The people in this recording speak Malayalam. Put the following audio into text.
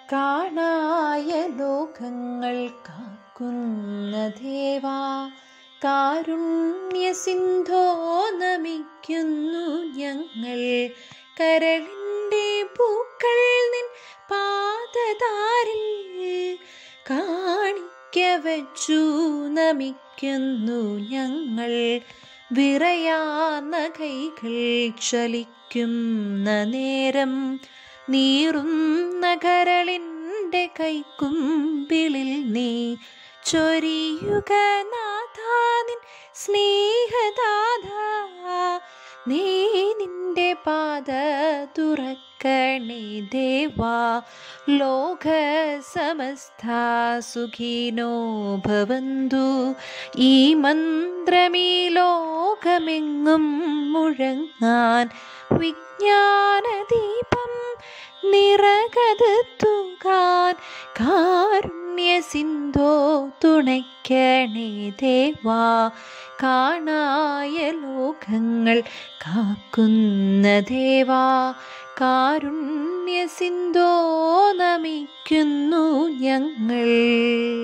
കാണായ ലോകങ്ങൾ കാക്കുന്ന ദേവാ കാരുണ്യ സിന്ധോ നമിക്കുന്നു ഞങ്ങൾ കരളിൻ്റെ പൂക്കൾ നിൻ പാദതാരിൽ കാണിക്ക വച്ചു നമിക്കുന്നു ഞങ്ങൾ വിറയാർന്ന കൈകൾ ചലിക്കുന്ന നേരം നീറുന്ന കരളിൻ്റെ കൈക്കുമ്പിളിൽ നീ ചൊരിയുക നാഥാനിൻ സ്നേഹദാത നീ നിന്റെ പാത തുറക്കണേ ദേവാ ലോക സമസ്ത സുഖിനോ ഭവന്തു ഈ മന്ത്രമീ ലോകമെങ്ങും മുഴങ്ങാൻ വിജ്ഞാനദീപം നിറകതുത്തുകാൻ കാരുണ്യ സിന്ധോ തുണയ്ക്കണേ ദേവാ കാണായ ലോകങ്ങൾ കാക്കുന്ന ദേവാ കാരുണ്യ സിന്ധോ നമിക്കുന്നു ഞങ്ങൾ